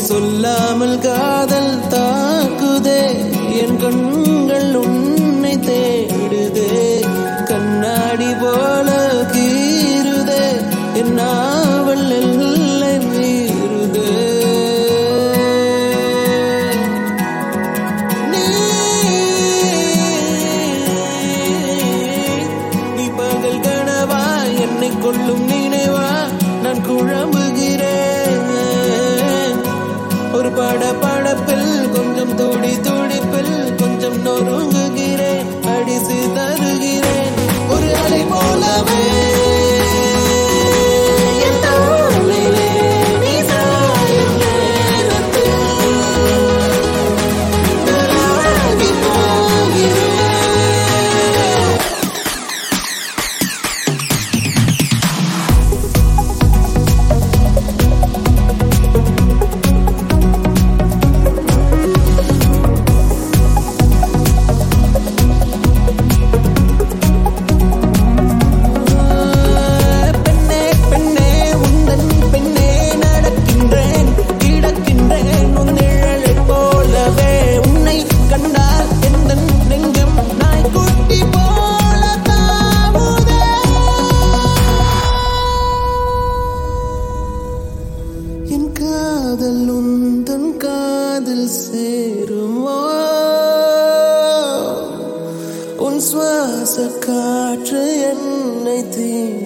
சொல்லாமல் காதல் தாக்குதே என் கண்கள் உன்னை தேடுதே கண்ணாடி போல கீறுதே என் நாவல் எல்லை மீறுதே நீ நீ பகல் கனவா என்னை கொள்ளும் நினைவா நான் குழம்புகிறேன் ஒரு பட படப்பில் கொஞ்சம் துடி துடிப்பில் கொஞ்சம் நொறுங்குகிறேன் அடிசு தருகிறேன் ஒரு அலை போலவே என் தோளிலே நீ சாயும் நேரத்தில் நலாகி போகிறேன் பெண்ணே பெண்ணே உந்தன் பெண்ணே நடக்கின்றேன் கிடக்கின்றேன் உன் நிழலைப் போலவே உன்னை கண்டால் எந்தன் நெஞ்சம் நாய்க்குட்டி போல தாவுதே என் காதல் உந்தன் காதில் சேருமோ உன் சுவாச காற்று என்னை தீ